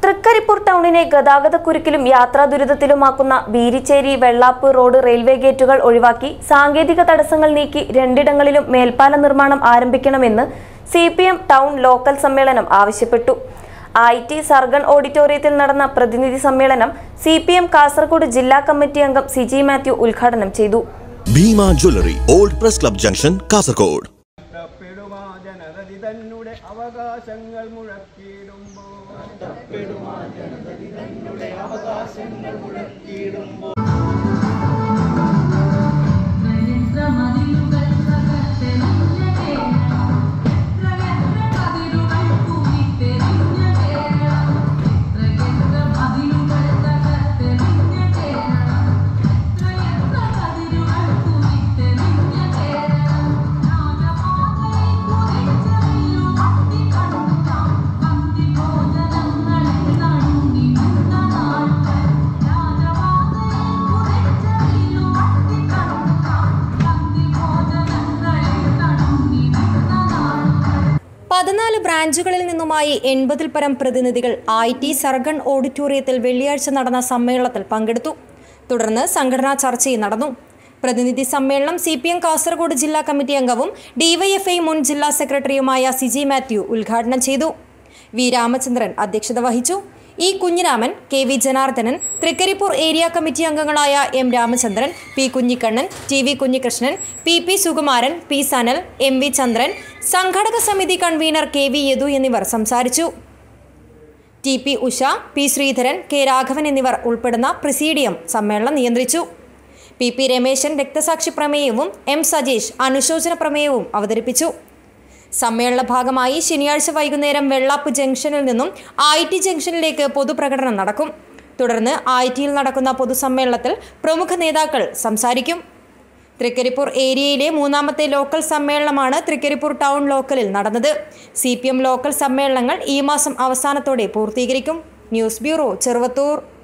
തൃക്കരിപ്പൂർ ടൗണിനെ ഗതാഗതക്കുരുക്കിലും യാത്രാ ദുരിതത്തിലുമാക്കുന്ന ബീരിച്ചേരി വെള്ളാപ്പ് റോഡ് റെയിൽവേ ഗേറ്റുകൾ ഒഴിവാക്കി സാങ്കേതിക തടസ്സങ്ങൾ നീക്കി രണ്ടിടങ്ങളിലും മേൽപ്പാല നിർമ്മാണം ആരംഭിക്കണമെന്ന് സി ടൗൺ ലോക്കൽ സമ്മേളനം ആവശ്യപ്പെട്ടു ഐ ടി സർഗൺ ഓഡിറ്റോറിയത്തിൽ നടന്ന പ്രതിനിധി സമ്മേളനം സി പി എം കാസർഗോഡ് ജില്ലാ കമ്മിറ്റി അംഗം സിജി മാത്യു ഉദ്ഘാടനം ചെയ്തു Bhima jewellery old press club junction Kasaragod നഷ്ടപ്പെടുമാ ജനതതി തന്നെ അവകാശങ്ങൾ മുഴക്കിയിടുമ്പോൾ മതിലുകൾ തകർത്തെറിഞ്ഞ കേരളം എത്രയെത്ര മതിലുകൾ കൂടിത്തെറിഞ്ഞ കേരളം എത്രയെത്ര മതിലുകൾ തകർത്തെറിഞ്ഞ കേരളം എത്രയെത്ര മതിലുകൾ കൂടിത്തെറിഞ്ഞ കേരളം രാജപാതയിൽ കുതിച്ചെറിയു വണ്ടി കണ്ടാം പന്തി ഭോജനങ്ങളിൽ നടുങ്ങി നിന്ന നാൾകൾ രാജപാതയിൽ കുതിച്ചെറിയു വണ്ടി കണ്ടാം പന്തി ഭോജനങ്ങളിൽ നടുങ്ങി നിന്ന നാൾകൾ പതിനാല് ബ്രാഞ്ചുകളിൽ നിന്നുമായി എൺപതിൽ പരം പ്രതിനിധികൾ ഐ ടി സർഗൺ ഓഡിറ്റോറിയത്തിൽ വെള്ളിയാഴ്ച നടന്ന സമ്മേളനത്തിൽ പങ്കെടുത്തു തുടർന്ന് സംഘടനാ ചർച്ചയും നടന്നു പ്രതിനിധി സമ്മേളനം സി പി എം കാസർഗോഡ് ജില്ലാ കമ്മിറ്റി അംഗവും ഡിവൈഎഫ്ഐ മുൻ ജില്ലാ സെക്രട്ടറിയുമായ സിജി മാത്യു ഉദ്ഘാടനം ചെയ്തു വി രാമചന്ദ്രൻ അധ്യക്ഷത വഹിച്ചു E Kunhiraman K V Janardhanan Trikaripur area committee അംഗങ്ങളായ M Ramachandran P Kunhikannan T V Kunhikrishnan P P Sukumaran P Sanal M V Chandran സംഘാടക സമിതി കൺവീനർ കെ വി യദു എന്നിവർ സംസാരിച്ചു T P Usha P Sreedharan K Raghavan എന്നിവർ ഉൾപ്പെടുന്ന പ്രസീഡിയം സമ്മേളനം നിയന്ത്രിച്ചു പി പി രമേശൻ രക്തസാക്ഷി പ്രമേയവും എം സജീഷ് അനുശോചന പ്രമേയവും അവതരിപ്പിച്ചു സമ്മേളന ഭാഗമായി ശനിയാഴ്ച വൈകുന്നേരം വെള്ളാപ്പ് ജംഗ്ഷനിൽ നിന്നും ഐ ടി ജംഗ്ഷനിലേക്ക് പൊതുപ്രകടനം നടക്കും തുടർന്ന് ഐ ടിയിൽ നടക്കുന്ന പൊതുസമ്മേളനത്തിൽ പ്രമുഖ നേതാക്കൾ സംസാരിക്കും തൃക്കരിപ്പൂർ ഏരിയയിലെ മൂന്നാമത്തെ ലോക്കൽ സമ്മേളനമാണ് തൃക്കരിപ്പൂർ ടൗൺ ലോക്കലിൽ നടന്നത് സി ലോക്കൽ സമ്മേളനങ്ങൾ ഈ മാസം അവസാനത്തോടെ പൂർത്തീകരിക്കും ന്യൂസ് ബ്യൂറോ ചെറുവത്തൂർ